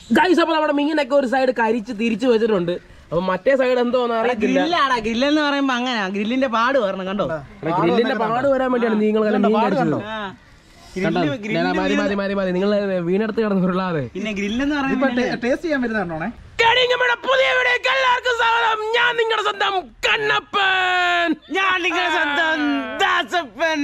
Guys അപ്പോൾ നമ്മുടെ മീനൊക്കെ ഒരു സൈഡ് കരിച്ച് തിരിച്ചു വെച്ചിട്ടുണ്ട് അപ്പൊ മറ്റേ സൈഡ് എന്തോന്ന് അറിയത്തില്ല ഗ്രില്ലാടാ ഗ്രില്ലെന്ന് പറയുമ്പോ അങ്ങനെ ഗ്രില്ലിന്റെ പാട് വരണം കണ്ടോ ഗ്രില്ലിന്റെ പാട് വരാൻ വേണ്ടിയാണ് നിങ്ങൾ മീൻ കടിച്ചത് ആ. കണ്ടോ? ഞാൻ മതി മതി മതി മതി നിങ്ങൾ വീണെടുത്ത് കിടന്ന് ഉരുളാതെ പിന്നെ ഗ്രില്ലെന്ന് പറയുമ്പോ ടേസ്റ്റ് ചെയ്യാൻ വരുന്നതാണോണേ കടിങ്ങമ്മയുടെ പുതിയ വീഡിയോക്ക് എല്ലാവർക്കും സ്വാഗതം ഞാൻ നിങ്ങളുടെ സ്വന്തം കണ്ണപ്പൻ ഞാൻ നിങ്ങളുടെ സ്വന്തം ദാസപ്പൻ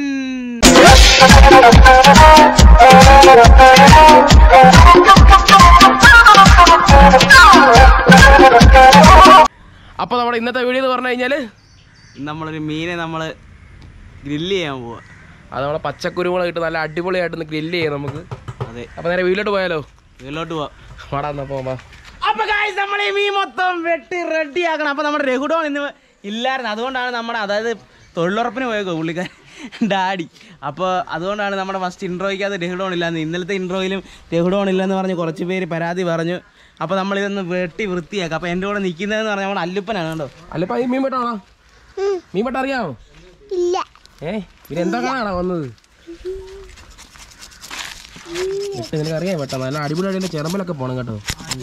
അപ്പൊ നമ്മുടെ ഇന്നത്തെ വീഡിയോ എന്ന് പറഞ്ഞു കഴിഞ്ഞാല് നമ്മളൊരു മീനെ നമ്മള് ഗ്രില്ല് ചെയ്യാൻ പോവാ അത് നമ്മളെ പച്ചക്കുരുമുളക് ഇട്ട് നല്ല അടിപൊളിയായിട്ട് ഗ്രില്ല് ചെയ്യാം നമുക്ക് അതെ അപ്പൊ നേരെ വീട്ടിലോട്ട് പോയാലോ വീട്ടിലോട്ട് പോവാം വാടാ എന്നാ പോവാ അപ്പൊ guys, നമ്മൾ ഈ മീൻ മൊത്തം വെട്ടി റെഡി ആക്കണം അപ്പൊ നമ്മുടെ രഘുഡോൺ ഇന്ന് ഇല്ലായിരുന്നു അതുകൊണ്ടാണ് നമ്മുടെ അതായത് തൊഴിലുറപ്പിന് പോയേക്കോ പുള്ളിക്കാരൻ ഡാഡി അപ്പോൾ അതുകൊണ്ടാണ് നമ്മുടെ ഫസ്റ്റ് ഇൻട്രോയ്ക്കകത്ത് രഘുഡോൺ ഇല്ലാന്ന് ഇന്നലത്തെ ഇൻട്രോയിലും രഘുഡോൺ ഇല്ലെന്ന് പറഞ്ഞ് കുറച്ച് പേര് പരാതി പറഞ്ഞു അപ്പോൾ നമ്മൾ ഇതൊന്ന് വെട്ടി വൃത്തിയാക്കാം അപ്പോൾ എൻ്റെ കൂടെ നിൽക്കുന്നതെന്ന് പറഞ്ഞാൽ നമ്മുടെ അല്ലുപ്പനാണ് കേട്ടോ അല്ല ഇപ്പൊ ഈ മീൻ വെട്ടാണോ മീൻ വെട്ട അറിയാമോ ഇല്ല ഏ പിന്നെ എന്താ കാണാണോ വന്നത് ഇട്ട് നിനക്ക് അറിയാം വെട്ടാ നല്ല അടിപൊളി അടിയുടെ ചെറമ്പലൊക്കെ പോണം കേട്ടോ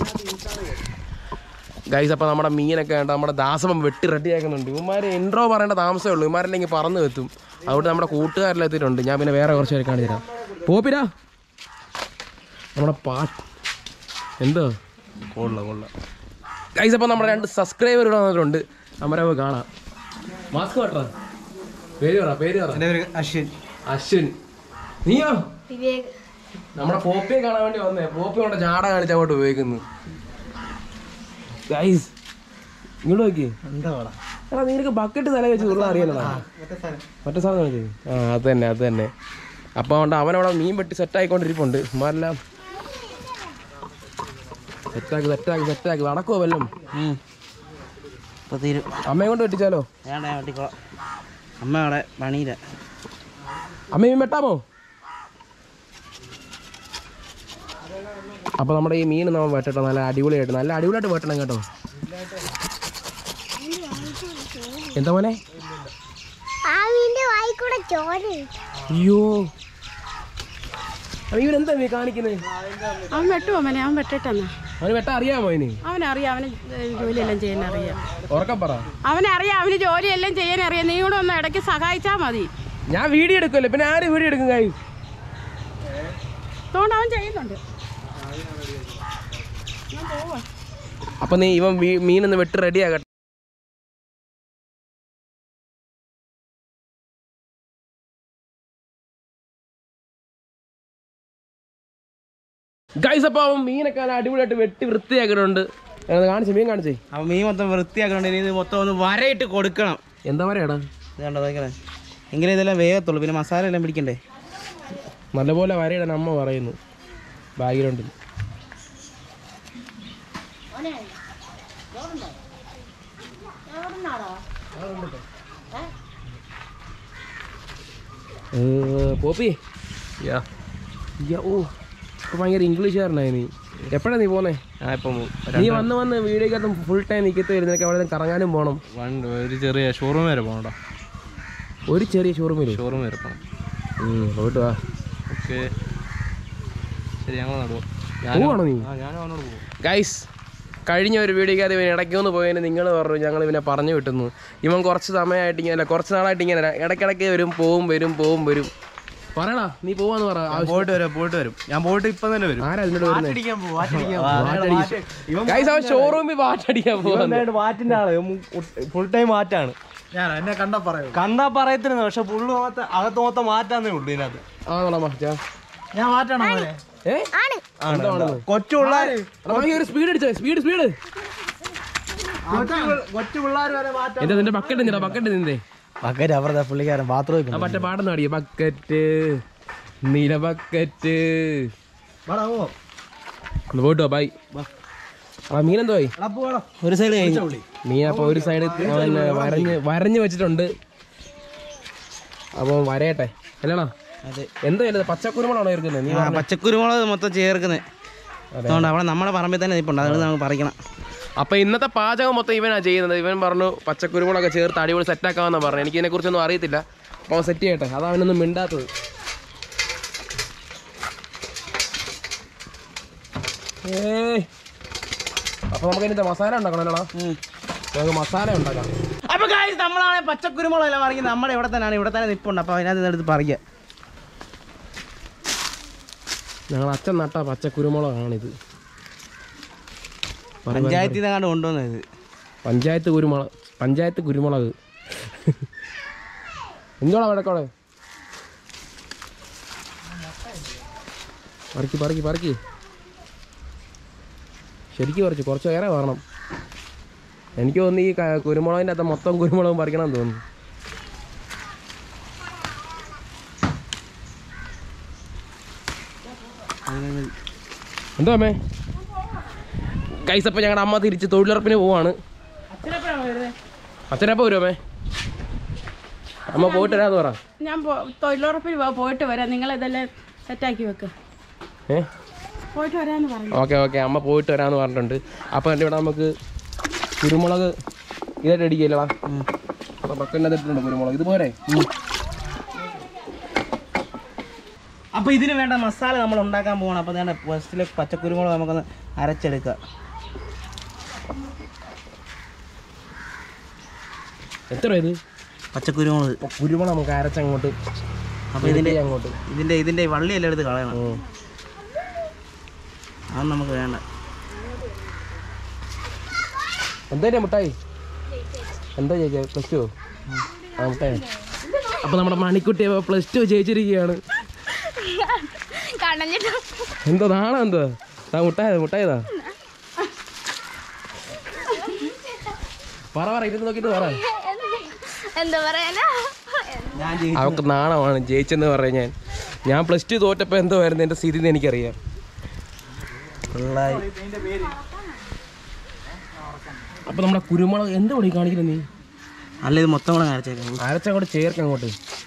ഗൈസ് അപ്പോൾ നമ്മുടെ മീനൊക്കെ ഉണ്ട് നമ്മുടെ ദാസമം വെട്ടി റെഡി ആക്കുന്നുണ്ട് ഇവന്മാർ ഇൻട്രോ പറയേണ്ട താമസമേ ഉള്ളൂ ഇവന്മാരില്ലെങ്കിൽ പറന്ന് എത്തും അതുകൊണ്ട് നമ്മുടെ കൂട്ടുകാരെല്ലാം എത്തിയിട്ടുണ്ട് ഞാൻ പിന്നെ വേറെ കുറച്ച് പേര് കാണിച്ചു തരാം പോപ്പിരാ നമ്മുടെ പാട്ട് എന്തോ കൊള്ള കൊള്ള ഗൈസ് അപ്പോൾ നമ്മുടെ രണ്ട് സബ്സ്ക്രൈബർ ഇവിടെ വന്നിട്ടുണ്ട് അവരെ പോയി കാണാം മാസ്ക് വെട്ടാ പേര് പറ പേര് പറ എൻ്റെ പേര് അശ്വിൻ അശ്വിൻ നീയോ വിവേക് നമ്മുടെ പോപ്പിയെ കാണാൻ വേണ്ടി വന്നേ പോപ്പി കൊണ്ട് ജാട കാണിച്ച് അങ്ങോട്ട് ഉപയോഗിക്കുന്നു ഗൈസ് ഇങ്ങോട്ട് നോക്കി എന്താ എടാ നിനക്ക് ബക്കറ്റ് തല വെച്ച് ഉള്ള അറിയാലടാ മറ്റേ സാധനം കാണിച്ചേ ആ അത് തന്നെ അത് തന്നെ അപ്പോൾ അതുകൊണ്ട് അവനവിടെ മീൻ വെട്ടി സെറ്റായിക്കൊണ്ടിരിപ്പുണ്ട് ഇമാരെല്ലാം സെറ്റാക്കി സെറ്റാക്കി സെറ്റാക്കി നടക്കുമോ വല്ലതും ഇപ്പോൾ തീരും അമ്മയെ കൊണ്ട് വെട്ടിച്ചാലോ വേണ്ട ഞാൻ വെട്ടിക്കോളാം അമ്മ അവിടെ പണിയില്ല അമ്മ മീൻ വെട്ടാമോ അപ്പോൾ നമ്മുടെ ഈ മീൻ നമ്മൾ വെട്ടട്ടോ നല്ല അടിപൊളിയായിട്ട് നല്ല അടിപൊളിയായിട്ട് വെട്ടണം കേട്ടോ എന്താ മോനെ ആ മീന്റെ വായിക്കൂടെ ചോര അയ്യോ അപ്പൊ ഇവരെന്താ നീ കാണിക്കുന്നത് അവൻ വെട്ടുമോ അവനെ അവൻ വെട്ടിട്ടെന്നാ അവന് വെട്ടാ അറിയാമോ അതിന് അവനറിയാം അവന് ജോലിയെല്ലാം ചെയ്യാൻ അറിയാം ഉറക്കം പറ അവനറിയാം അവന് ജോലിയെല്ലാം ചെയ്യാൻ അറിയാം നീ കൂടെ ഒന്ന് ഇടയ്ക്ക് സഹായിച്ചാൽ മതി ഞാൻ വീഡിയോ എടുക്കുമല്ലേ പിന്നെ ആര് വീഡിയോ എടുക്കും കായ് അതുകൊണ്ട് അവൻ ചെയ്യുന്നുണ്ട് അപ്പൊ നീ ഇവൻ വീ- മീനൊന്ന് വെട്ട് റെഡി ആകട്ടെ ഗൈസ് അപ്പോൾ അവൻ മീനൊക്കെ നല്ല അടിപൊളിയായിട്ട് വെട്ടി വൃത്തിയാക്കിയിട്ടുണ്ട് ഞാനത് കാണിച്ചേ മീൻ കാണിച്ചേ അപ്പോൾ മീൻ മൊത്തം വൃത്തിയാക്കണം ഇനി ഇത് മൊത്തം ഒന്ന് വരയിട്ട് കൊടുക്കണം എന്താ പറയടാ ഇത് കണ്ടോ നോക്കണേ എങ്കിലും ഇതെല്ലാം വേഗത്തുള്ളൂ പിന്നെ മസാല എല്ലാം പിടിക്കണ്ടേ നല്ലപോലെ വരയിടാൻ അമ്മ പറയുന്നു ബാക്ക്ഗ്രൗണ്ടിൽ പോപ്പി യാ ഓ ഇപ്പൊ ഭയങ്കര ഇംഗ്ലീഷുകാരനായി നീ എപ്പോഴാ നീ പോന്നേ ഇപ്പം നീ വന്ന് വന്ന് വീഡിയോക്കകത്ത് ഫുൾ ടൈം നിൽക്കത്ത് വരുന്നതൊക്കെ അവിടെ കറങ്ങാനും പോകണം ഒരു ചെറിയ ഷോറൂം വരെ പോകണോ ഒരു ചെറിയ ഷോറൂമിൽ ഷോറൂം വരെ പോകണം പോയിട്ട് വാ ഓക്കെ ശരി ഞങ്ങൾ നടുവോ പോവാണോ നീ ഞാൻ അവനോട് പോകും ഗൈസ് കഴിഞ്ഞ ഒരു വീഡിയോക്കകത്ത് ഇവൻ ഇടയ്ക്കൊന്ന് പോയതിന് നിങ്ങൾ പറഞ്ഞു ഞങ്ങൾ ഇവനെ പറഞ്ഞു വിട്ടുന്നു ഇവൻ കുറച്ച് സമയമായിട്ട് ഇങ്ങനെ അല്ല കുറച്ച് നാളായിട്ട് ഇങ്ങനെ ഇടയ്ക്കിടയ്ക്ക് വരും പോവും വരും പോവും വരും പറയടാ നീ പോവാന്ന് പറ ആവശ്യം- പോയിട്ട് വരാം പോയിട്ട് വരും ഞാൻ പോയിട്ട് ഇപ്പം തന്നെ വരും ആരാ അതിനോട് വരുന്നത് ഇവൻ ഗൈസ് അവൻ ഷോറൂമിൽ വാറ്റടിക്കാൻ പോവാന്ന് വാറ്റിന്റെ ആള് ഫുൾ ടൈം മാറ്റാണ് ഞാൻ എന്നെ കണ്ടാ പറയൂ കണ്ടാ പറയത്തിരുന്നു പക്ഷെ പുള്ളു മൊത്തം അകത്ത് മൊത്തം മാറ്റാന്നേ ഉള്ളൂ ഇതിനകത്ത് ആണോടാ മാറ്റാ ഞാൻ മാറ്റണം മോനെ ഏ ആണ് എന്താണെന്ന് കൊച്ചു പിള്ളേർ എടാ, വാങ്ങി ഒരു സ്പീഡ് അടിച്ചേ സ്പീഡ് സ്പീഡ് കൊച്ചു പിള്ളേർ വരെ മാറ്റാം എന്താ നിന്റെ ബക്കറ്റ് നിന്റെ ബക്കറ്റ് നിന്റെ പക്കറ്റ് അവരുടെ പുള്ളിക്കാരൻ ബാത്റൂമിൽ ആ മറ്റേ പാടുന്ന അടിയ ബക്കറ്റ് നീല ബക്കറ്റ് ഒന്ന് പോയിട്ടോ ബൈ ആ മീനെന്തോ ആയി ഒരു സൈഡ് കഴിഞ്ഞു മീൻ അപ്പൊ ഒരു സൈഡ് വരഞ്ഞ് വരഞ്ഞ് വെച്ചിട്ടുണ്ട് അപ്പൊ വരയട്ടെ അല്ലടാ അതെ എന്തോ അല്ലേ പച്ചക്കുരുമുളാണോ ഇരിക്കുന്നത് നീ ആ പച്ചക്കുരുമുളക് മൊത്തം ചേർക്കുന്നത് അതുകൊണ്ട് അവിടെ നമ്മുടെ പറമ്പിൽ തന്നെ നിൽപ്പുണ്ട് അതുകൊണ്ട് നമുക്ക് പറിക്കണം അപ്പൊ ഇന്നത്തെ പാചകം മൊത്തം ഇവനാ ചെയ്യുന്നത് ഇവൻ പറഞ്ഞു പച്ചക്കുരുമുളൊക്കെ ചേർത്ത് അടിപൊളി സെറ്റാക്കാമെന്നാ പറഞ്ഞു എനിക്ക് ഇതിനെ കുറിച്ചൊന്നും അറിയത്തില്ല അപ്പോൾ അവൻ സെറ്റ് ചെയ്യട്ടെ അതാ അവനൊന്നും മിണ്ടാത്തത് ഏയ് അപ്പൊ നമുക്ക് ഇതിന്റെ മസാല ഉണ്ടാക്കണല്ലോടാ നമുക്ക് മസാല ഉണ്ടാക്കാം അപ്പൊ guys, നമ്മളാണ് പച്ചക്കുരുമുളകെല്ലാം പറിക്കുന്നത് നമ്മുടെ ഇവിടെ തന്നെയാണ് ഇവിടെ തന്നെ നിപ്പുണ്ട് അപ്പൊ അതിനകത്ത് എടുത്ത് പറിക്കുക ഞങ്ങൾ അച്ഛൻ നട്ട പച്ച കുരുമുളകാണിത് പറ, പറ, പഞ്ചായത്തിൽ നിന്ന് കണ്ട് കൊണ്ടുവന്നത് പഞ്ചായത്ത് കുരുമുളക് പഞ്ചായത്ത് കുരുമുളക് എന്തോളാ വഴക്കോളെ പറിക്ക് പറിക്ക് പറിക്ക് ശരിക്കും പറിച്ചു കുറച്ച് ഏറെ വേണം എനിക്ക് തോന്നുന്നു ഈ ക- കുരുമുളകിൻ്റെ അകത്ത് മൊത്തം കുരുമുളകും പറിക്കണം എന്ന് തോന്നുന്നു എന്തോ അമ്മേ കൈസ് അപ്പം ഞങ്ങളുടെ അമ്മ തിരിച്ച് തൊഴിലുറപ്പിന് പോവാണ് അച്ഛനപ്പം വരുമോ അമ്മേ അമ്മ പോയിട്ട് വരാന്ന് പറ ഞാൻ പോ- തൊഴിലുറപ്പിൽ പോ- പോയിട്ട് വരാം നിങ്ങൾ ഇതെല്ലാം സെറ്റാക്കി വെക്ക് ഏ പോയിട്ട് വരാന്ന് പറഞ്ഞു ഓക്കെ ഓക്കെ അമ്മ പോയിട്ട് വരാമെന്ന് പറഞ്ഞിട്ടുണ്ട് അപ്പോൾ എൻ്റെ ഇവിടെ നമുക്ക് കുരുമുളക് ഇതായിട്ട് അടിക്കില്ലടാ അപ്പോൾ പക്കൻ്റെ ഇട്ടിട്ടുണ്ട് കുരുമുളക് ഇതുപോലെ അപ്പൊ ഇതിന് വേണ്ട മസാല നമ്മൾ ഉണ്ടാക്കാൻ പോകണം അപ്പൊ ഞാൻ ഫസ്റ്റിലെ പച്ചക്കുരുമുളക് നമുക്കൊന്ന് അരച്ചെടുക്കാം എത്ര ഇത് പച്ചക്കുരുമുളക് അപ്പോൾ കുരുമുളക് നമുക്ക് അരച്ചങ്ങോട്ട് അപ്പൊ ഇതിന്റെ അങ്ങോട്ട് ഇതിന്റെ ഇതിന്റെ വള്ളിയെല്ലാം എടുത്ത് കളയണം ഉം. അതൊന്നും നമുക്ക് വേണ്ട എന്താ മുട്ടായി എന്താ ചേച്ചി പ്ലസ് ടു ആ മുട്ടായി അപ്പോൾ നമ്മുടെ മണിക്കുട്ടി പ്ലസ് ടു ജയിച്ചിരിക്കുകയാണ് കടഞ്ഞിട്ട് എന്തോ നാളെ എന്തോ ആ മുട്ടായതാ മുട്ടായതാ പറ പറ ഇരുന്ന് നോക്കിയിട്ട് പറ എന്താ പറയാനാ ഞാൻ ജയിച്ചു. അവൾക്ക് നാണമാണ് ജയിച്ചെന്ന് പറയാൻ ഞാൻ ഞാൻ പ്ലസ് ടു തോറ്റപ്പോൾ എന്തോ ആയിരുന്നു എൻ്റെ സ്ഥിതി എന്ന് എനിക്കറിയാം പിള്ളായി. അപ്പോൾ നമ്മുടെ കുരുമുളക് എന്താ പണി കാണിക്കുന്നത് നീ അല്ല ഇത് മൊത്തം കൂടെ അരച്ചേക്കാം അരച്ചങ്ങോട്ട് ചേർക്ക് അങ്ങോട്ട്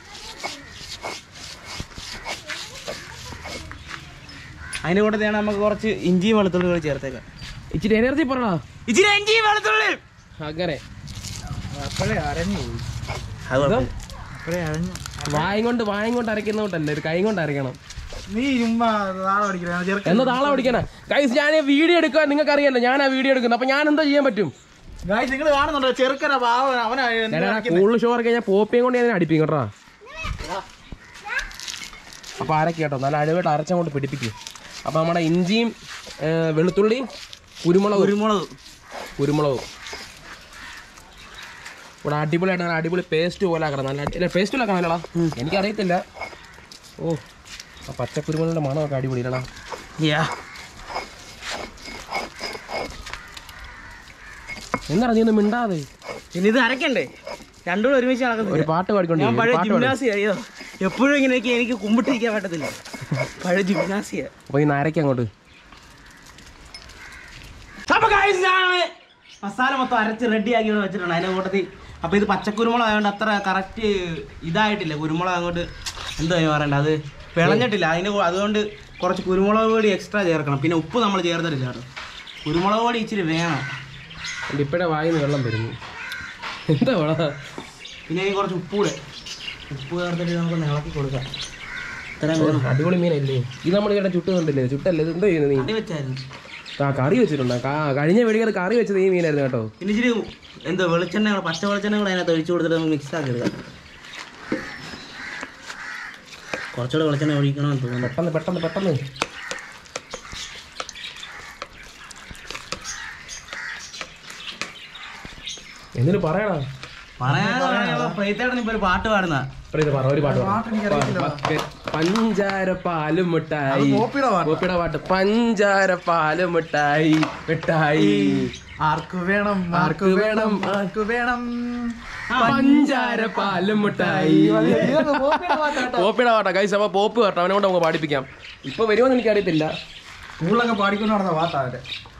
അതിന്റെ കൂടെ ഞാൻ നമുക്ക് കുറച്ച് ഇഞ്ചിയും വെളുത്തുള്ളി കൂടി ചേർത്തേക്കാം ഇച്ചിരി എനർജി പറടാ ഇച്ചിരി ഇഞ്ചിയും വെളുത്തുള്ളി അങ്ങനെ അപ്പോഴേ അരഞ്ഞു പോയി അത് കുഴപ്പമില്ല. അപ്പോഴേ അരഞ്ഞു വായും കൊണ്ട് വായും കൊണ്ട് അരയ്ക്കുന്നോട്ടല്ല ഒരു കൈ കൊണ്ട് അരയ്ക്കണം നീ ചുമ്മാ നാളെ പഠിക്കണ ചെറുക്കൻ എന്നാ താളെ പഠിക്കാനാ കൈസ് ഞാൻ വീഡിയോ എടുക്കാൻ നിങ്ങൾക്ക് അറിയാലോ ഞാൻ ആ വീഡിയോ എടുക്കുന്നത് അപ്പൊ ഞാൻ എന്താ ചെയ്യാൻ പറ്റും ഗായ്സ് നിങ്ങൾ കാണുന്നുണ്ടോ ചെറുക്കനാ പാവൻ അവനാ എന്ത് കാണിക്കുന്നെ? കൂടുതൽ ഷോ ഇറക്കി ഞാൻ പോപ്പിയും കൊണ്ട് ഞാൻ അടിപ്പിക്കും കേട്ടോ അപ്പൊ അരക്കി കേട്ടോ നല്ല അടിവായിട്ട് അരച്ചങ്ങോട്ട് പിടിപ്പിക്കും അപ്പൊ നമ്മുടെ ഇഞ്ചിയും ഏ, വെളുത്തുള്ളിയും കുരുമുളകും കുരുമുളക് കുരുമുളകും ഇവിടെ അടിപൊളിയായിട്ട് നല്ല അടിപൊളി പേസ്റ്റ് പോലെ ആക്കണം നല്ല അടി- പേസ്റ്റ് പോലെ ആക്കണല്ലോടാ എനിക്കറിയത്തില്ല ഓ ആ പച്ചക്കുരുമുളകിന്റെ മണമൊക്കെ അടിപൊളിയില്ലടാ യാ എന്താണ് നീ ഒന്ന് മിണ്ടാതെ പിന്നെ ഇത് അരക്കണ്ടേ രണ്ടും കൂടെ ഒരുമിച്ച് നടക്കത്തില്ല ഒരു പാട്ട് പാടിക്കൊണ്ട് ഞാൻ പഴയ പാട്ട് പാടി ജിംനാസി അറിയോ എപ്പോഴും ഇങ്ങനെ എനിക്ക് എനിക്ക് കുമ്പിട്ടിരിക്കാൻ പറ്റത്തില്ല പഴയ ജിംനാസിയ അപ്പൊ ഈ നരയ്ക്ക് അങ്ങോട്ട് അപ്പൊ guys, ഞാന് മസാല മൊത്തം അരച്ച് റെഡി ആക്കി ഇവിടെ വെച്ചിട്ടുണ്ട് അതിന്റെ കൂട്ടത്തിൽ അപ്പൊ ഇത് പച്ചക്കുരുമുളക് ആയതുകൊണ്ട് അത്ര കറക്റ്റ് ഇതായിട്ടില്ല കുരുമുളക് അങ്ങോട്ട് എന്താ ഞാൻ പറയണ്ട അത് വിളഞ്ഞിട്ടില്ല അതിന് കൂ- അതുകൊണ്ട് കുറച്ച് കുരുമുളക് പൊടി എക്സ്ട്രാ ചേർക്കണം പിന്നെ ഉപ്പ് നമ്മൾ ചേർത്തിട്ടില്ല കേട്ടോ കുരുമുളക് പൊടി ഇച്ചിരി വേണം എൻ്റെ ഇപ്പഴേ വായിന്ന് വെള്ളം വരുന്നു എന്താ വേടാ പിന്നെ ഇനി കുറച്ച് ഉപ്പ് കൂടെ ഉപ്പ് ചേർത്തിട്ട് നമുക്ക് ഇളക്കി കൊടുക്കാം ഇത്രയും വേണം അടിപൊളി മീനല്ലേ ഇത് നമ്മൾ ഇവിടെ ചുട്ട് കണ്ടില്ലേ ചുട്ടല്ലേ ഇത് എന്തോ ചെയ്യുന്നത് നീ അടി വെച്ചായിരുന്നു ആ കറി വെച്ചിട്ടുണ്ടോ കാ- കഴിഞ്ഞ വെടിക്കത് കറി വെച്ചത് ഈ മീനായിരുന്നു കേട്ടോ പിന്നെ ഇച്ചിരി എന്തോ വെളിച്ചെണ്ണ കൂടെ, പച്ച വെളിച്ചെണ്ണ കൂടെ അതിനകത്ത് ഒഴിച്ചു കൊടുത്തിട്ട് നമുക്ക് മിക്സ് ആക്കി എടുക്കാം കുറച്ചുകൂടെ വെളിച്ചെണ്ണ ഒഴിക്കണമെന്ന് തോന്നുന്നു പെട്ടെന്ന് പെട്ടെന്ന് പെട്ടെന്ന് എന്തിനു പറയണ പറയാൻ പ്രീത്തേട്ടൻ ഇപ്പൊ ഒരു പാട്ട് പാടുന്ന ഇത് പറ ഒരു പാട്ട് പറ. പ- പഞ്ചാര പാലും മിഠായി പോപ്പിയുടെ പാട്ടാ. പോപ്പിയുടെ പാട്ട് പഞ്ചാര പാലും മിഠായി മിഠായി ആർക്ക് വേണം ആർക്ക് വേണം ആർക്ക് വേണം പഞ്ചാര പാലും മിഠായി ഇതൊക്കെ പോപ്പിയുടെ പാട്ടാട്ടോ. പോപ്പിയുടെ പാട്ടാ കൈസ് അപ്പൊ പോപ്പ് കേട്ടോ അവനെ കൊണ്ട് നമുക്ക് പാടിപ്പിക്കാം ഇപ്പൊ വരുമോന്ന് എനിക്കറിയത്തില്ല സ്കൂളിലൊക്കെ പാടിക്കൊണ്ട് നടന്ന പാട്ടാ അവന്റെ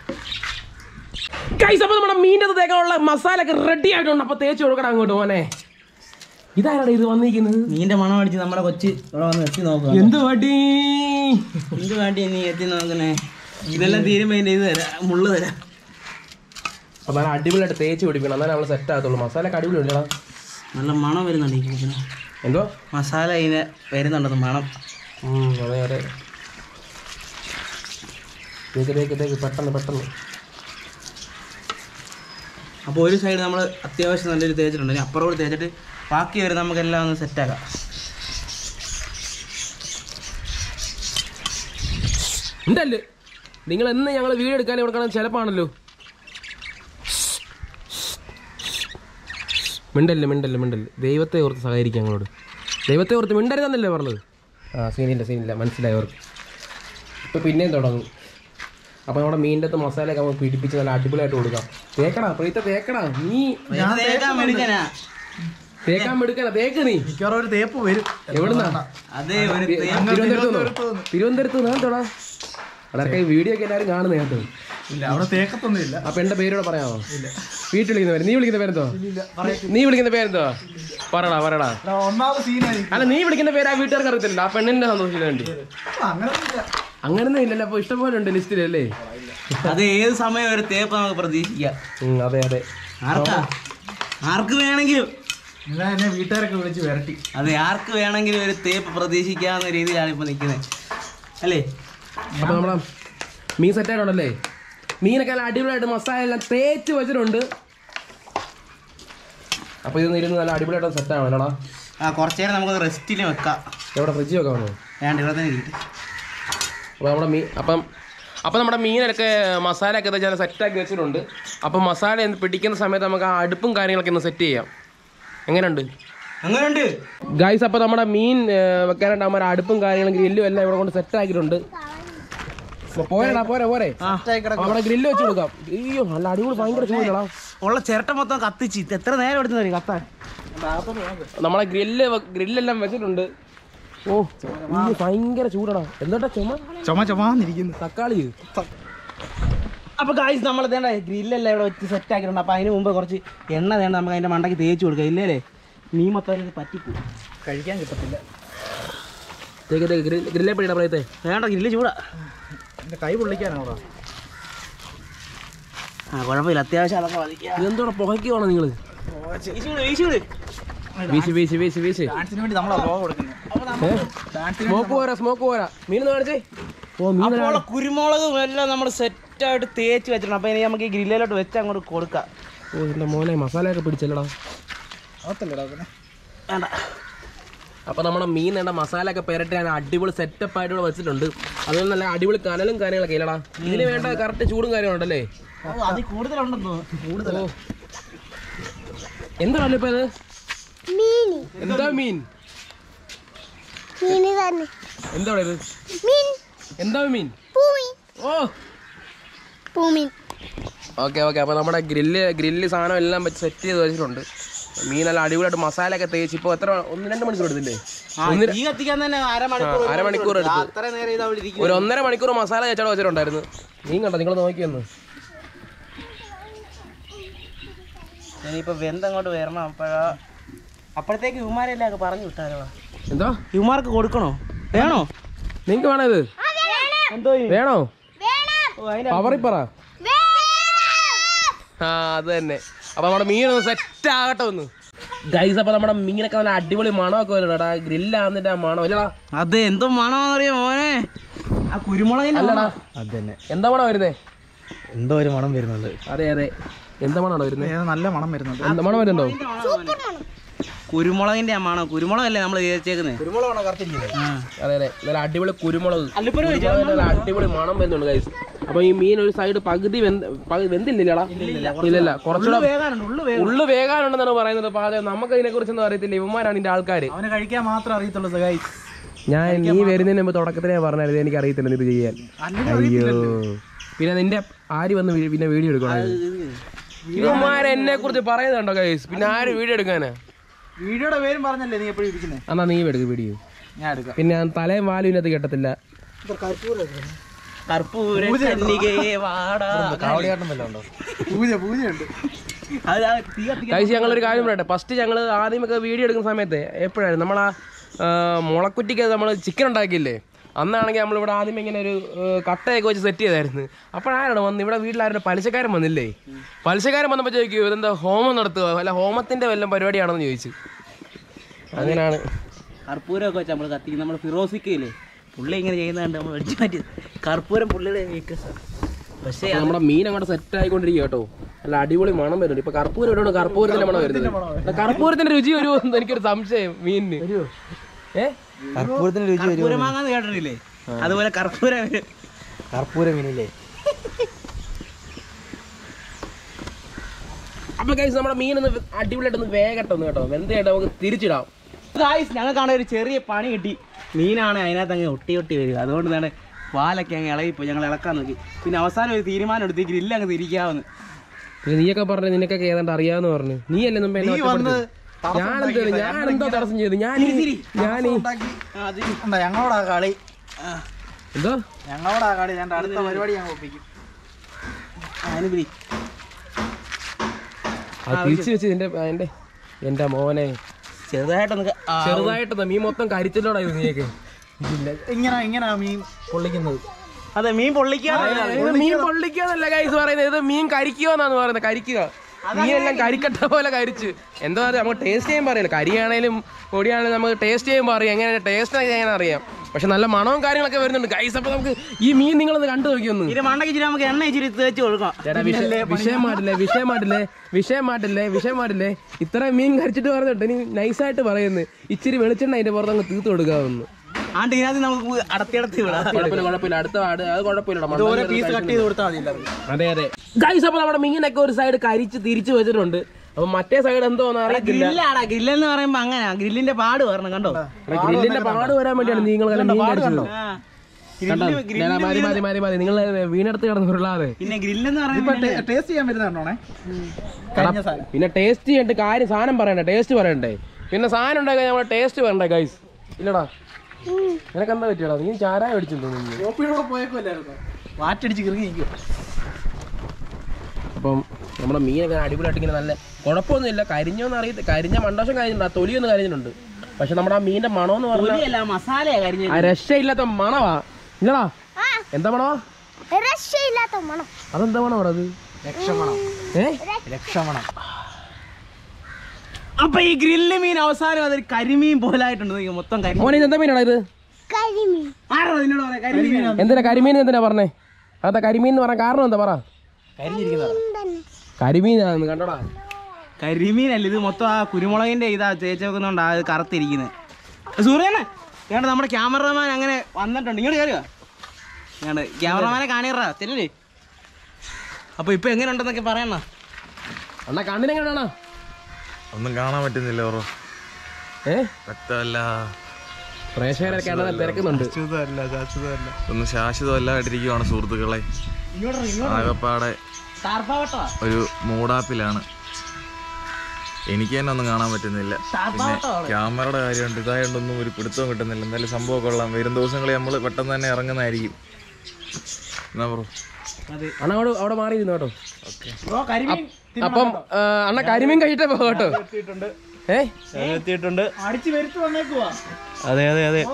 കൈസ് അപ്പൊ നമ്മുടെ മീൻ്റെ തേക്കാനുള്ള മസാല ഒക്കെ റെഡി ആയിട്ടുണ്ട് അപ്പൊ തേച്ച് കൊടുക്കണം അങ്ങോട്ട് മോനെ ഇതാരാണ് ഇത് വന്നിരിക്കുന്നത് നീന്റെ മണം അടിച്ച് നമ്മുടെ കൊച്ച് ഇവിടെ വന്ന് എത്തി നോക്കുക എന്ത് വടി എന്ത് വേണ്ടി നീ എത്തി നോക്കണേ ഇതെല്ലാം തീരുമ്പോ ഇതിന്റെ ഇത് തരാം മുള്ളു തരാം അപ്പൊ നല്ല അടിപൊളിയായിട്ട് തേച്ച് പിടിക്കണം എന്നാലും നമ്മൾ സെറ്റ് ആകത്തുള്ളൂ മസാല ഒക്കെ അടിപൊളി ഉണ്ടോ നല്ല മണം വരുന്നുണ്ട് ഈ കൂട്ടിന് എന്തോ മസാല ഇതിന് വരുന്നുണ്ടെന്ന് മണം ഉം, അതെ അതെ തേക്ക് തേക്ക് തേക്ക് പെട്ടെന്ന് പെട്ടെന്ന് അപ്പോൾ ഒരു സൈഡ് നമ്മൾ അത്യാവശ്യം നല്ലൊരു തേച്ചിട്ടുണ്ട് ഇനി അപ്പുറം കൂടി തേച്ചിട്ട് ബാക്കി വരെ നമുക്കെല്ലാം ഒന്ന് സെറ്റാക്കാം ഉണ്ടല്ലേ നിങ്ങൾ എന്ന് ഞങ്ങൾ വീഡിയോ എടുക്കാൻ കൊടുക്കണം ചിലപ്പാണല്ലോ മിണ്ടല്ലേ മിണ്ടല്ലേ മിണ്ടല്ലേ ദൈവത്തെ ഓർത്ത് സഹകരിക്കാം ഞങ്ങളോട് ദൈവത്തെ ഓർത്ത് മിണ്ടരുതെന്നല്ലേ പറഞ്ഞത് ആ സീനില്ല സീനില്ല മനസ്സിലായവർക്ക് ഇപ്പം പിന്നെയും തുടങ്ങും അപ്പോൾ നമ്മുടെ മീനിൻ്റെ അകത്ത് മസാലയൊക്കെ നമുക്ക് പിടിപ്പിച്ച് നല്ല അടിപൊളിയായിട്ട് കൊടുക്കാം തേക്കടാ പ്രീത്ത തേക്കടാ നീ തേക്കാൻ എടുക്കാനാ തേക്കാൻ എടുക്കല തേക്ക് നീ മിക്കവാറും ഒരു തേപ്പ് വരും എവിടുന്നാ അതെ ഒരു തേ- തിരുവനന്തപുരത്ത് നിന്നോ? തിരുവനന്തപുരത്ത് നിന്ന് തോടാ അതൊക്കെ ഈ വീഡിയോ ഒക്കെ എല്ലാവരും കാണുന്ന കേട്ടോ ഇല്ല അവിടെ തേക്കത്തൊന്നും ഇല്ല അപ്പൊ എന്റെ പേരോടെ പറയാമോ വീട്ടിൽ വിളിക്കുന്ന പേര് നീ വിളിക്കുന്ന പേരെന്തോ നീ വിളിക്കുന്ന പേരെന്തോ പറടാ പറടാ ഒന്നാമത് സീനായിരിക്കും അല്ല നീ വിളിക്കുന്ന പേര് ആ വീട്ടുകാർക്ക് അറിയത്തില്ല ആ പെണ്ണിന്റെ സന്തോഷത്തിന് വേണ്ടി അങ്ങനൊന്നുമില്ല അങ്ങനൊന്നും ഇല്ലല്ലോ അപ്പൊ ഇഷ്ടംപോലെ ഉണ്ട് ലിസ്റ്റിലല്ലേ അത് ഏത് സമയം ഒരു തേപ്പ് നമുക്ക് പ്രതീക്ഷിക്കാം ഉം, അതെ അതെ ആർക്കാ ആർക്ക് വേണമെങ്കിലും ഞാൻ എന്നെ വീട്ടുകാരൊക്കെ വിളിച്ച് വരട്ടി അതെ ആർക്ക് വേണമെങ്കിലും ഒരു തേപ്പ് പ്രതീക്ഷിക്കാവുന്ന രീതിയിലാണ് ഇപ്പൊ നിൽക്കുന്നത് അല്ലേ അപ്പൊ നമ്മളെ മീൻ സെറ്റ് ആയിട്ടുണ്ടല്ലേ മീനൊക്കെ നല്ല അടിപൊളിയായിട്ട് മസാല എല്ലാം തേച്ച് വെച്ചിട്ടുണ്ട് അപ്പൊ ഇത് ഇരുന്ന് നല്ല അടിപൊളിയായിട്ട് സെറ്റ് ആവണം അല്ലടാ ആ കുറച്ചു നേരം നമുക്ക് റെസ്റ്റിൽ വെക്കാം എവിടെ ഫ്രിഡ്ജ് വെക്കാമോ വേണ്ട ഇവിടെ തന്നെ ഇരിക്കട്ടെ അപ്പോൾ നമ്മുടെ മീൻ അപ്പം അപ്പം നമ്മുടെ മീനൊക്കെ മസാലയൊക്കെ വെച്ചാൽ സെറ്റാക്കി വെച്ചിട്ടുണ്ട് അപ്പം മസാല ഒന്ന് പിടിക്കുന്ന സമയത്ത് നമുക്ക് ആ അടുപ്പും കാര്യങ്ങളൊക്കെ ഒന്ന് സെറ്റ് ചെയ്യാം എങ്ങനെയുണ്ട് അങ്ങനെയുണ്ട് ഗൈസ് അപ്പോൾ നമ്മുടെ മീൻ ഏ, വെക്കാനായിട്ട് നമ്മുടെ അടുപ്പും കാര്യങ്ങളും ഗ്രില്ലും എല്ലാം ഇവിടെ കൊണ്ട് സെറ്റ് ആക്കിയിട്ടുണ്ട് അപ്പൊ പോരെടാ പോരെ പോരെ നമ്മുടെ ഗ്രില്ല് വെച്ച് കൊടുക്കാം അയ്യോ നല്ല അടിപൊളി ഭയങ്കര ചൂടാ ഉള്ള ചിരട്ട മൊത്തം കത്തിച്ച് ഇത് എത്ര നേരം എടുത്തു തരും കത്താൻ നമ്മളെ ഗ്രില്ല് ഗ്രില്ലെല്ലാം വെച്ചിട്ടുണ്ട് ഓ അയ്യോ, ഭയങ്കര ചൂടാടാ എന്താ ചുമ ചുമ ചുമാന്നിരിക്കുന്നു തക്കാളി അപ്പൊ ഗായ്സ് നമ്മൾ തേണ്ട ഗ്രില്ലെല്ലാം ഇവിടെ വെച്ച് സെറ്റ് ആക്കിയിട്ടുണ്ട് അപ്പൊ അതിന് മുമ്പ് കുറച്ച് എണ്ണ തേണ്ട നമുക്ക് അതിന്റെ മണ്ടയ്ക്ക് തേച്ച് കൊടുക്കാം ഇല്ലേ മീൻ മൊത്തം ഇത് പറ്റിപ്പോകും കഴിക്കാൻ കിട്ടത്തില്ല തേക്ക് തേക്ക് ഗ്രില്ല് ഗ്രില്ലേ പിടിയുടെ പറയത്തെ വേണ്ട ഗ്രില്ല് ചൂടാ എന്റെ കൈ പൊള്ളിക്കാനാണോ ആ കുഴപ്പമില്ല അത്യാവശ്യം അതൊക്കെ വലിക്കാം ഇതെന്തോടെ പുകയ്ക്കുവാണോ നിങ്ങള് വീശിവിട്, വീശിവിട്. വീശി വീശി വീശി വീശി ഡാൻസിന് വേണ്ടി നമ്മളാ പോകാൻ കൊടുക്കുന്നത് സ്മോക്ക് പോരാ സ്മോക്ക് പോരാ മീൻ കാണിച്ചേ ഓ മീൻ അപ്പോൾ ഉള്ള കുരുമുളകും എല്ലാം നമ്മൾ സെറ്റായിട്ട് തേച്ച് വെച്ചിട്ടുണ്ട് അപ്പൊ ഇനി നമുക്ക് ഈ ഗ്രില്ലിലോട്ട് വെച്ച് അങ്ങോട്ട് കൊടുക്കാം ഓ എന്റെ മോനെ മസാലയൊക്കെ പിടിച്ചല്ലടാ അതല്ലടാ പിന്നെ വേണ്ട അപ്പൊ നമ്മുടെ മീൻ വേണ്ട മസാല ഒക്കെ പെരട്ടി ഞാൻ അടിപൊളി സെറ്റപ്പ് ആയിട്ട് ഇവിടെ വെച്ചിട്ടുണ്ട് അതുപോലെ നല്ല അടിപൊളി കനലും കാര്യങ്ങളൊക്കെ ഇല്ലടാ ഇതിന് വേണ്ട കറക്റ്റ് ചൂടും കാര്യങ്ങളുണ്ടല്ലേ അതിൽ കൂടുതലുണ്ടെന്ന് കൂടുതൽ ഓ എന്താണല്ലോ ഇപ്പൊ ഇത് മീനി എന്താ മീൻ മീന് തന്നെ എന്താ ഇത് മീൻ എന്താ മീൻ പൂമീൻ ഓ പൂമീൻ ഓക്കെ ഓക്കെ അപ്പോൾ നമ്മുടെ ഗ്രില്ല് ഗ്രില്ല് സാധനം എല്ലാം വെച്ച് സെറ്റ് ചെയ്ത് വെച്ചിട്ടുണ്ട് മീൻ നല്ല അടിപൊളിയായിട്ട് മസാലയൊക്കെ തേച്ച് ഇപ്പോൾ എത്ര ഒന്ന് രണ്ട് മണിക്കൂർ എടുത്തില്ലേ ഈ കത്തിക്കാൻ തന്നെ അരമണിക്കൂർ ആ, അരമണിക്കൂർ എടുത്തു. അത്ര നേരം ഇത് അവിടെ ഇരിക്കും ഒരു ഒന്നര മണിക്കൂർ മസാല ചേച്ചാട് വെച്ചിട്ടുണ്ടായിരുന്നു മീൻ കണ്ടോ നിങ്ങൾ നോക്കിയൊന്ന് ഇനിയിപ്പോ വെന്തങ്ങോട്ട് വരണം അപ്പോഴാ അപ്പോഴത്തേക്ക് ഇവമാരെല്ലാം ഒക്കെ പറഞ്ഞു വിട്ടാലോ എന്തോ ഇവമാർക്ക് കൊടുക്കണോ വേണോ നിങ്ങൾക്ക് വേണോ ഇത് എന്തോ വേണോ ഓ, അതിന്റെ പവറി പറ ആ അത് തന്നെ അപ്പൊ നമ്മുടെ മീനൊന്ന് സെറ്റ് ആകട്ടെ ഒന്ന് ഗൈസ് അപ്പൊ നമ്മുടെ മീനൊക്കെ നല്ല അടിപൊളി മണമൊക്കെ വരുന്നുണ്ട് ഗ്രില്ലാന്നിട്ട് ആ മണം അല്ലടാ അതെ എന്തോ മണമെന്നറിയോ മോനെ ആ കുരുമുളകിന്റെ അല്ലടാ അത് തന്നെ എന്താ മണം വരുന്നേ എന്തോ ഒരു മണം വരുന്നുണ്ട് അതെ അതെ എന്താ മണമാണോ വരുന്നത് നല്ല മണം വരുന്നുണ്ട് എന്താ മണം വരുന്നുണ്ടോ കുരുമുളകിന്റെ ആ മണം കുരുമുളകല്ലേ നമ്മൾ ചേച്ചേക്കുന്നത് കുരുമുളകാണോ കറക്റ്റിരിക്കുന്നത് അതെ അതെ നല്ല അടിപൊളി കുരുമുളക് അല്ലിപ്പൊരു കുരുമുളകിന്റെ നല്ല അടിപൊളി മണം വരുന്നുണ്ട് ഗൈസ് അപ്പൊ ഈ മീൻ ഒരു സൈഡ് പകുതി വെന്ത് പകുതി വെന്തില്ലടാ ഇല്ലല്ല കുറച്ചുകൂടെ വേഗാനുണ്ട് ഉള്ളു വേഗം ഉള്ളു വേഗാനുണ്ടെന്നാണ് പറയുന്നത് പാചകം നമുക്ക് ഇതിനെ കുറിച്ചൊന്നും അറിയത്തില്ല ഇവന്മാരാണ് ഇതിന്റെ ആൾക്കാര് അവന് കഴിക്കാൻ മാത്രം അറിയത്തുള്ളൂ സഹായി ഞാൻ നീ വരുന്നതിന് മുമ്പ് തുടക്കത്തിലേ പറഞ്ഞായിരുന്നു എനിക്ക് അറിയത്തില്ല ഇത് ചെയ്യാൻ അയ്യോ പിന്നെ നിന്റെ ആര് വന്ന് വീ- പിന്നെ വീഡിയോ എടുക്കണം ഇവന്മാരെ എന്നെ കുറിച്ച് പറയുന്നുണ്ടോ ഗൈസ് പിന്നെ ആര് വീഡിയോ എടുക്കാനാ വീഡിയോയുടെ പേരും പറഞ്ഞല്ലേ നീ എപ്പോഴും ഇരിക്കുന്നത് എന്നാ നീ എടുക്ക് വീഡിയോ ഞാൻ എടുക്കാം പിന്നെ ഞാൻ തലയും വാലും ഇതിനകത്ത് കെട്ടത്തില്ല കർപ്പൂര കന്നികയെ വാടാ കാവടിയാട്ടം വല്ലതും ഉണ്ടോ പൂജ പൂജയുണ്ട് അത് ആ തീ കത്തിക്കാൻ കഴിച്ച് ഞങ്ങളൊരു കാര്യം പറയട്ടെ ഫസ്റ്റ് ഞങ്ങൾ ആദ്യമൊക്കെ വീഡിയോ എടുക്കുന്ന സമയത്ത് എപ്പോഴായിരുന്നു നമ്മളാ ആ, മുളക്കുറ്റിക്ക് നമ്മൾ ചിക്കൻ ഉണ്ടാക്കിയില്ലേ അന്നാണെങ്കിൽ നമ്മളിവിടെ ആദ്യം ഇങ്ങനെ ഒരു ഏ, കട്ടയൊക്കെ വെച്ച് സെറ്റ് ചെയ്തായിരുന്നു അപ്പോഴാരാണ് വന്ന് ഇവിടെ വീട്ടിലാരുടെ പലിശക്കാരൻ വന്നില്ലേ പലിശക്കാരൻ വന്നപ്പോൾ ചോദിക്കും ഇതെന്താ ഹോമം നടത്തുക അല്ല ഹോമത്തിൻ്റെ വല്ലതും പരിപാടിയാണെന്ന് ചോദിച്ചു അങ്ങനെയാണ് കർപ്പൂരമൊക്കെ വെച്ച് നമ്മൾ കത്തിക്കും നമ്മൾ ഫിറോസിക്കയില്ലേ പുള്ളി ഇങ്ങനെ ചെയ്യുന്നതുകൊണ്ട് നമ്മൾ അടിച്ചു മാറ്റി കർപ്പൂരം പുള്ളിയുടെ വീക്കസ് പക്ഷേ അപ്പൊ നമ്മുടെ മീൻ അങ്ങോട്ട് സെറ്റ് ആയിക്കൊണ്ടിരിക്കുക കേട്ടോ നല്ല അടിപൊളി മണം വരുന്നുണ്ട് ഇപ്പൊ കർപ്പൂരം ഇടണോ കർപ്പൂരത്തിന്റെ മണം വരുന്നത് കർപ്പൂരത്തിന്റെ രുചി വരുമോ എന്ന് എനിക്കൊരു സംശയം മീനിന് ഏ കർപ്പൂരത്തിന് രുചി കർപ്പൂരം വാങ്ങാന്ന് കേട്ടിട്ടില്ലേ അതുപോലെ കർപ്പൂരം വരും. കർപ്പൂര മീനില്ലേ അപ്പൊ കൈസ് നമ്മുടെ മീനൊന്ന് അടിപൊളിയായിട്ടൊന്ന് വേഗട്ടൊന്ന് കേട്ടോ വെന്തയായിട്ട് നമുക്ക് തിരിച്ചിടാം ഗായ്സ് ഞങ്ങൾക്കാണ് ഒരു ചെറിയ പണി കിട്ടി മീനാണ് അതിനകത്ത് അങ്ങ് ഒട്ടി ഒട്ടി വരിക അതുകൊണ്ട് തന്നെ പാലൊക്കെ അങ്ങ് ഇളകിപ്പോയി ഞങ്ങൾ ഇളക്കാൻ നോക്കി പിന്നെ അവസാനം ഒരു തീരുമാനം എടുത്ത് ഗ്രില്ല് അങ്ങ് തിരിക്കാവുന്ന പിന്നെ നീയൊക്കെ പറഞ്ഞ നിനക്കൊക്കെ ഏതാണ്ട് അറിയാന്ന് പറഞ്ഞു നീ അല്ലേ മുമ്പ് എന്നെ ഒറ്റപ്പെടുത്തിയത്? ഞാൻ എന്തോ ഞാൻ എന്തോ തടസ്സം ചെയ്തു ഞാൻ ഞാൻ ഉണ്ടാ ഞങ്ങളോടാ കളി എന്തോ ഞങ്ങളോടാ കളി ഞാൻ അടുത്ത പരിപാടി ഞാൻ ഒപ്പിക്കും അനുഗ്രഹി അത് തിരിച്ചു വെച്ച് എന്റെ എന്റെ എന്റെ മോനെ ചെറുതായിട്ടൊന്ന് ക- ആ, ചെറുതായിട്ട് മീൻ മൊത്തം കരിച്ചിലോടാ ഇത് നീയൊക്കെ ഇങ്ങനെ ഇങ്ങനെ മീൻ പൊള്ളിക്കുന്നത് അതെ മീൻ പൊള്ളിക്കാതെ ഇത് മീൻ പൊള്ളിക്കാന്നല്ല കൈസ് പറയുന്നത് ഇത് മീൻ കരിക്കുക എന്നാണ് പറയുന്നത് കരിക്കുക മീനെല്ലാം കരിക്കട്ട പോലെ കരിച്ച് എന്താ പറയുക നമുക്ക് ടേസ്റ്റ് ചെയ്യാൻ പറയില്ല കരിയാണേലും പൊടിയാണേലും നമുക്ക് ടേസ്റ്റ് ചെയ്യുമ്പോൾ അറിയാം എങ്ങനെ ടേസ്റ്റ് ചെയ്യാൻ അറിയാം പക്ഷെ നല്ല മണവും കാര്യങ്ങളൊക്കെ വരുന്നുണ്ട് കൈസ് അപ്പൊ നമുക്ക് ഈ മീൻ നിങ്ങളൊന്ന് കണ്ടു നോക്കിയൊന്ന് ഇതിന് മണ്ടയ്ക്ക് ഇച്ചിരി നമുക്ക് എണ്ണ ഇച്ചിരി തേച്ച് കൊടുക്കാം ചേട്ടാ വിഷ- വിഷയം മാറ്റില്ലേ വിഷയം മാറ്റില്ലേ വിഷയം മാറ്റില്ലേ വിഷയം മാറ്റില്ലേ ഇത്ര മീൻ കരിച്ചിട്ട് പറഞ്ഞിട്ട് ഇനി നൈസായിട്ട് പറയുന്നു ഇച്ചിരി വെളിച്ചെണ്ണ അതിന്റെ പുറത്ത് അങ്ങ് തീർത്ത് കൊടുക്കാവുന്നു ആണ്ട് ഇതിനകത്ത് നമുക്ക് അടത്തിയടത്തി വിടാം കുഴപ്പമില്ല കുഴപ്പമില്ല അടുത്ത ആട് അത് കുഴപ്പമില്ല ഓരോ പീസ് കട്ട് ചെയ്ത് കൊടുത്താൽ മതി എല്ലാവർക്കും അതെ അതെ ഗൈസ് അപ്പൊ നമ്മുടെ മീനൊക്കെ ഒരു സൈഡ് കരിച്ച് തിരിച്ചു വെച്ചിട്ടുണ്ട് അപ്പൊ മറ്റേ സൈഡ് എന്തോന്ന് അറിയത്തില്ല ഗ്രില്ലാടാ ഗ്രില്ലെന്ന് പറയുമ്പോ അങ്ങനെ ഗ്രില്ലിന്റെ പാട് പറഞ്ഞു കണ്ടോ ഗ്രില്ലിന്റെ പാട് വരാൻ വേണ്ടിയാണ് നിങ്ങൾ ഇങ്ങനെ മീൻ കരിച്ചത് ആ. കണ്ടോ ഗ്രില്ല് ഞാൻ മതി മതി മതി മതി നിങ്ങൾ വീണെടുത്ത് കിടന്ന് ഉരുളാതെ പിന്നെ ഗ്രില്ലെന്ന് പറയുമ്പോ ടേസ്റ്റ് ചെയ്യാൻ വരുന്നതാണോണേ കഴിഞ്ഞ സാധനം പിന്നെ ടേസ്റ്റ് ചെയ്യണ്ട കാര്യം സാധനം പറയണ്ടേ ടേസ്റ്റ് പറയണ്ടേ പിന്നെ സാധനം ഉണ്ടാക്കാൻ നമ്മളെ ടേസ്റ്റ് പറയണ്ടേ ഗൈസ് ഇല്ലടാ നിനക്ക് എന്താ പറ്റിയടാ നീ ചാരായ മേടിച്ചു തോന്നുന്നു കോപ്പിയുടെ പോയേക്കല്ലായിരുന്നു വാറ്റടിച്ച് കിറങ്ങി നിൽക്കും അപ്പം നമ്മുടെ മീനൊക്കെ അടിപൊളിയായിട്ട് ഇങ്ങനെ നല്ല കുഴപ്പമൊന്നുമില്ല കരിഞ്ഞോന്ന് അറിയത്തില്ല കരിഞ്ഞ മണ്ടോഷം കഴിഞ്ഞിട്ടുണ്ട് ആ തൊലിയൊന്നും കരിഞ്ഞിട്ടുണ്ട് പക്ഷെ നമ്മുടെ ആ മീനിന്റെ മണമെന്ന് പറഞ്ഞാൽ തൊലിയല്ല മസാലയാ കരിഞ്ഞത് ആ രക്ഷയില്ലാത്ത മണവാ ഇല്ലടാ ആ എന്താ മണവാ രക്ഷയില്ലാത്ത മണം അതെന്താ മണം അത് രക്ഷമണം ഏ രക്ഷമണം അപ്പൊ ഈ ഗ്രില്ല് മീൻ അവസാനം അതൊരു കരിമീൻ പോലായിട്ടുണ്ട് നോക്കിക്കോ, മൊത്തം കരിമീൻ മോനെ ഇത് എന്താ മീനാടാ ഇത് കരിമീൻ ആരാ നിന്നോട് പറയാ കരിമീൻ എന്തിനാ കരിമീൻ എന്തിനാ പറഞ്ഞേ അതാ കരിമീൻ എന്ന് പറയാൻ കാരണം എന്താ പറ തന്നെ കരിമീനാന്ന് കണ്ടോടാ കരിമീനല്ല ഇത് മൊത്തം ആ കുരുമുളകിന്റെ ഇതാ തേച്ച് വെക്കുന്നുണ്ടാ അത് കറുത്തിരിക്കുന്നത് സൂര്യനെ വേണ്ട നമ്മുടെ ക്യാമറമാൻ അങ്ങനെ വന്നിട്ടുണ്ട് ഇങ്ങോട്ട് കയറുക വേണ്ട ക്യാമറമാനെ കാണിയറാ ചെല്ലേ അപ്പൊ ഇപ്പൊ എങ്ങനെ ഉണ്ടെന്നൊക്കെ പറയണ അണ്ണാ കണ്ണിനെങ്ങനെയാണോ ഒന്നും കാണാൻ പറ്റുന്നില്ല ഓറോ ഏ വ്യക്തമല്ല പ്രേക്ഷകരൊക്കെ അണ്ണനെ തിരക്കുന്നുണ്ട് ശാശ്വതമല്ല ശാശ്വതമല്ല ഒന്നും ശാശ്വതമല്ലായിട്ടിരിക്കുവാണ് സുഹൃത്തുക്കളെ ആകപ്പാടെ ടാർപ്പാവട്ടോ ഒരു മൂടാപ്പിലാണ് എനിക്ക് തന്നെ ഒന്നും കാണാൻ പറ്റുന്നില്ല പിന്നെ ക്യാമറയുടെ കാര്യമുണ്ട് ഇതായതുകൊണ്ടൊന്നും ഒരു പിടുത്തവും കിട്ടുന്നില്ല എന്തായാലും സംഭവം കൊള്ളാം വരും ദിവസങ്ങളിൽ നമ്മൾ പെട്ടെന്ന് തന്നെ ഇറങ്ങുന്നതായിരിക്കും എന്നാ പറ അണ്ണ അവിടെ അവിടെ മാറിയിരുന്നു കേട്ടോ ബ്രോ കരിമീൻ അപ്പം ആ, അണ്ണ കരിമീൻ കഴിച്ചിട്ടേ പോ കേട്ടോ ഏ എത്തിയിട്ടുണ്ട് അടിച്ച് വരുത്തു വന്നേക്കുവാ അതെ അതെ അതെ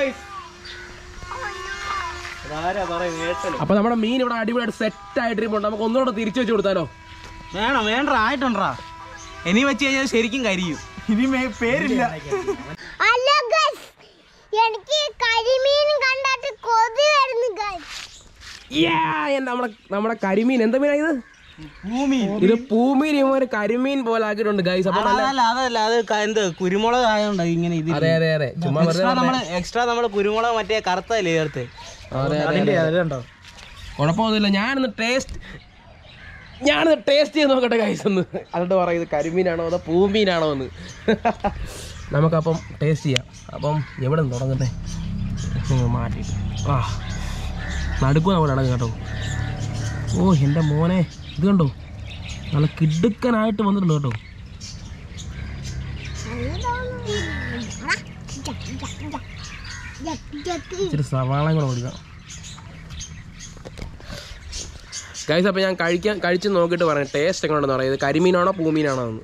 ആരാ പറയും കേട്ടല്ലോ അപ്പൊ നമ്മുടെ മീൻ ഇവിടെ അടിപൊളിയായിട്ട് സെറ്റ് ആയിട്ടിരിപ്പുണ്ട് നമുക്ക് ഒന്നുകൂടെ തിരിച്ചു വെച്ച് കൊടുത്താലോ വേണം വേണ്ട ആയിട്ടുണ്ടാ ഇനി വെച്ച് കഴിഞ്ഞാൽ ശരിക്കും കരിയും ഇനി മേ- പേരില്ല അല്ല ഗൈസ് എനിക്ക് കരിമീൻ കണ്ടിട്ട് കൊതി വരുന്നു ഗൈസ് Yeah, എന്താ നമ്മുടെ നമ്മുടെ കരിമീൻ എന്താ മീനാ ഇത് ഭൂമി ഇത് പൂമീൻ ഒരു കരിമീൻ പോലെ ആക്കിയിട്ടുണ്ട് ഗൈസ് അപ്പൊ നല്ല അതല്ല അതല്ല അത് ക- എന്ത് കുരുമുളക് ആയതുകൊണ്ട് ഇങ്ങനെ ഇത് അതെ അതെ അതെ ചുമ്മാ വെറുതെ എക്സ്ട്രാ നമ്മള് എക്സ്ട്രാ നമ്മള് കുരുമുളക് മറ്റേ കറുത്തല്ലേ ചേർത്ത് അതെ അതെ അതിന്റെ അതുണ്ടോ കുഴപ്പമൊന്നുമില്ല ഞാനൊന്ന് ടേസ്റ്റ് ഞാനൊന്ന് ടേസ്റ്റ് ചെയ്ത് നോക്കട്ടെ ഗൈസ് ഒന്ന് എന്നിട്ട് പറയും ഇത് കരിമീനാണോ അതോ പൂമീനാണോ എന്ന് നമുക്കപ്പം ടേസ്റ്റ് ചെയ്യാം അപ്പം എവിടെ നിന്ന് തുടങ്ങട്ടെ ഇങ്ങ് മാറ്റി ആ നടുക്കും നമ്മൾ അടങ്ങും കേട്ടോ ഓ എൻ്റെ മോനെ ഇത് കണ്ടോ നല്ല കിടുക്കനായിട്ട് വന്നിട്ടുണ്ട് കേട്ടോ ഇച്ചിരി സവാള കൂടെ കൊടുക്കാം ഗൈസ് അപ്പോൾ ഞാൻ കഴിക്കാൻ കഴിച്ച് നോക്കിയിട്ട് പറയാം ടേസ്റ്റ് എങ്ങനെ ഉണ്ടെന്ന് പറയാം ഇത് കരിമീനാണോ പൂമീനാണോ എന്ന്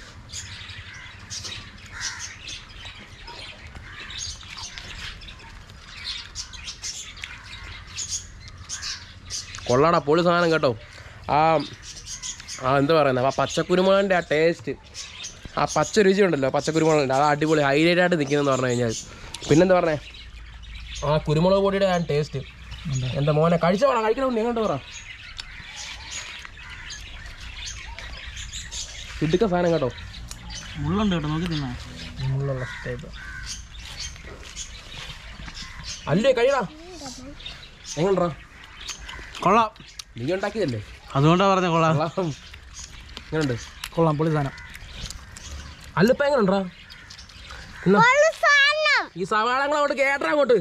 കൊള്ളാടാ പൊളി സാധനം കേട്ടോ ആ ആ എന്താ പറയുന്നത് ആ പച്ചക്കുരുമുളകിൻ്റെ ആ ടേസ്റ്റ് ആ പച്ച രുചി ഉണ്ടല്ലോ പച്ചക്കുരുമുളകിൻ്റെ അത് അടിപൊളി ഹൈലൈറ്റ് ആയിട്ട് നിൽക്കുന്നതെന്ന് പറഞ്ഞു കഴിഞ്ഞാൽ പിന്നെന്താ പറഞ്ഞേ ആ കുരുമുളക് പൊടിയുടെ ആ ടേസ്റ്റ് എന്റെ മോനെ കഴിച്ചോളാം കഴിക്കണമുണ്ട് എങ്ങോട്ട് പറ ഇടുക്ക സാധനം കേട്ടോ മുള്ളുണ്ട് കേട്ടോ നോക്കി തിന്നാ മുള്ളുള്ള ടൈപ്പ് അല്ലേ കഴിയടാ എങ്ങണ്ടാ കൊള്ളാം നീ ഉണ്ടാക്കിയതല്ലേ അതുകൊണ്ടാ പറഞ്ഞ കൊള്ളാം കൊള്ളാം എങ്ങനുണ്ട് കൊള്ളാം പൊളി സാധനം അല്ലിപ്പ എങ്ങനുണ്ടാ എന്നാ ഒരു സാധനം ഈ സവാളങ്ങൾ അങ്ങോട്ട് കേട്ടാ അങ്ങോട്ട്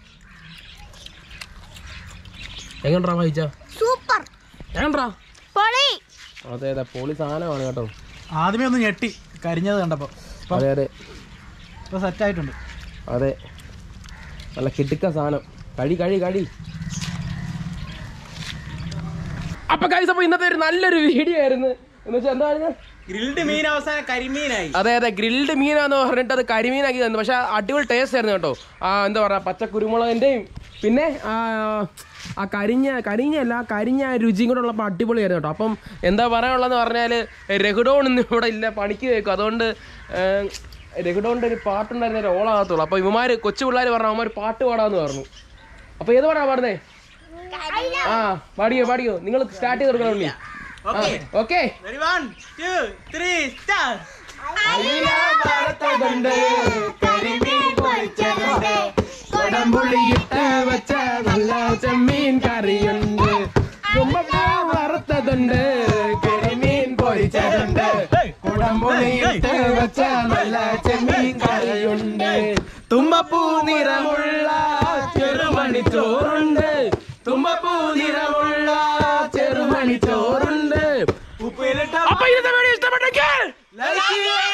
എങ്ങണ്ടാ വായിച്ച സൂപ്പർ എങ്ങണ്ടാ പൊളി അതെ അതെ പൊളി സാധനമാണ് കേട്ടോ ആദ്യമേ ഒന്ന് ഞെട്ടി കരിഞ്ഞത് കണ്ടപ്പോ അതെ അതെ ഇപ്പൊ സെറ്റ് ആയിട്ടുണ്ട് അതെ നല്ല കിടുക്ക സാധനം കഴി കഴി കഴി അപ്പൊ കഴിച്ച അപ്പൊ ഇന്നത്തെ ഒരു നല്ലൊരു വീഡിയോ ആയിരുന്നു എന്ന് വെച്ചാൽ എന്താ ഗ്രിൽഡ് മീൻ അവസാനം കരിമീനായി അതെ അതെ ഗ്രിൽഡ് മീനാന്ന് പറഞ്ഞിട്ട് അത് കരിമീനാക്കി തന്നു പക്ഷെ അടിപൊളി ടേസ്റ്റ് ആയിരുന്നു കേട്ടോ ആ എന്താ പറയുക പച്ച കുരുമുളകിൻ്റെയും പിന്നെ ആ ആ കരിഞ്ഞ കരിഞ്ഞല്ല ആ കരിഞ്ഞ രുചിയും കൂടെ ഉള്ളപ്പോൾ അടിപൊളിയായിരുന്നു കേട്ടോ അപ്പം എന്താ പറയാനുള്ളതെന്ന് പറഞ്ഞാൽ രഘുഡോൺ ഇന്ന് ഇവിടെ ഇല്ല പണിക്ക് വെക്കും അതുകൊണ്ട് രഘുഡോണിൻ്റെ ഒരു പാട്ടുണ്ടായിരുന്ന ഒരു ഓളാകത്തുള്ളൂ അപ്പോൾ ഇവന്മാർ കൊച്ചു പിള്ളേർ പറഞ്ഞു അവന്മാർ പാട്ട് പാടാമെന്ന് പറഞ്ഞു അപ്പോൾ ഏത് പാടാ പാടുന്നേ ആ പാടിയോ പാടിയോ നിങ്ങൾ സ്റ്റാർട്ട് ചെയ്ത് കൊടുക്കണം okay Ready, one, two, three, start. കൊടംപുളിയിട്ട് വെച്ച നല്ല ചെമ്മീൻ കറിയുണ്ട് കുമ്പപ്പൂ വറുത്തതുണ്ട് കരിമീൻ പൊരിച്ചതുണ്ട് കുടംപുളിയിട്ട് വെച്ച നല്ല ചെമ്മീൻ കറിയുണ്ട് തുമ്പപ്പൂ നിറമുള്ള ചെറുമണി ചോറുണ്ട് തുമ്പപ്പൂ നിറമുള്ള ചെറുമണി ചോറുണ്ട് ഉപ്പിലിട്ട അപ്പൊ ഇന്നത്തെ വീഡിയോ ഇഷ്ടപ്പെട്ടെങ്കിൽ like ചെയ്യ്.